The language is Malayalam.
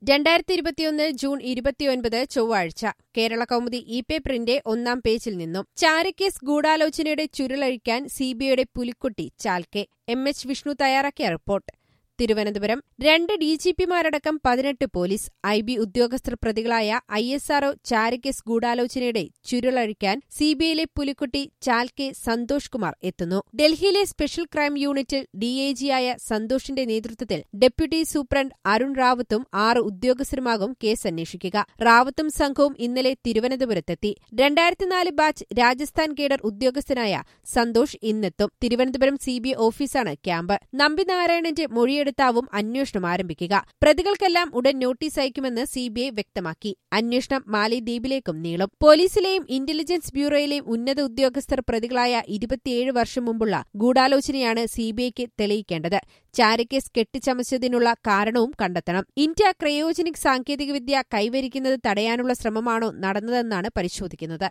രണ്ടായിരത്തി ഇരുപത്തിയൊന്ന് ജൂൺ ഇരുപത്തിയൊൻപത് ചൊവ്വാഴ്ച കേരള കൗമുദി ഇ പേപ്പറിന്റെ ഒന്നാം പേജിൽ നിന്നും ചാരക്കേസ് ഗൂഢാലോചനയുടെ ചുരുളഴിക്കാൻ സിബിഐയുടെ പുലിക്കുട്ടി ചാൽക്കെ എം എച്ച് വിഷ്ണു തയ്യാറാക്കിയ റിപ്പോർട്ട് തിരുവനന്തപുരം രണ്ട് ഡിജിപിമാരടക്കം പതിനെട്ട് പോലീസ് ഐ ബി ഉദ്യോഗസ്ഥർ പ്രതികളായ ഐ എസ് ആർഒ ചാരക്കേസ് ഗൂഢാലോചനയുടെ ചുരുളഴിക്കാൻ സിബിഐയിലെ പുലിക്കുട്ടി ചാൽക്കെ സന്തോഷ് കുമാർ എത്തുന്നു ഡൽഹിയിലെ സ്പെഷ്യൽ ക്രൈം യൂണിറ്റിൽ ഡിഐജിയായ സന്തോഷിന്റെ നേതൃത്വത്തിൽ ഡെപ്യൂട്ടി സൂപ്രണ്ട് അരുൺ റാവത്തും ആറ് ഉദ്യോഗസ്ഥരുമാകും കേസ് അന്വേഷിക്കുക റാവത്തും സംഘവും ഇന്നലെ തിരുവനന്തപുരത്തെത്തി രണ്ടായിരത്തിനാല് ബാച്ച് രാജസ്ഥാൻ കേഡർ ഉദ്യോഗസ്ഥനായ സന്തോഷ് ഇന്നെത്തും തിരുവനന്തപുരം സിബിഐ ഓഫീസാണ് ക്യാമ്പ് നമ്പിനാരായണന്റെ മൊഴിയെടുത്താവും അന്വേഷണം ആരംഭിക്കുക പ്രതികൾക്കെല്ലാം ഉടൻ നോട്ടീസ് അയക്കുമെന്ന് സിബിഐ വ്യക്തമാക്കി അന്വേഷണം മാലിദ്വീപിലേക്കും നീളും പോലീസിലെയും ഇന്റലിജൻസ് ബ്യൂറോയിലെയും ഉന്നത ഉദ്യോഗസ്ഥർ പ്രതികളായ ഇരുപത്തിയേഴ് വർഷം മുമ്പുള്ള ഗൂഢാലോചനയാണ് സിബിഐക്ക് തെളിയിക്കേണ്ടത് ചാരക്കേസ് കെട്ടിച്ചമച്ചതിനുള്ള കാരണവും കണ്ടെത്തണം ഇന്ത്യ ക്രയോജനിക് സാങ്കേതികവിദ്യ കൈവരിക്കുന്നത് തടയാനുള്ള ശ്രമമാണോ നടന്നതെന്നാണ് പരിശോധിക്കുന്നത്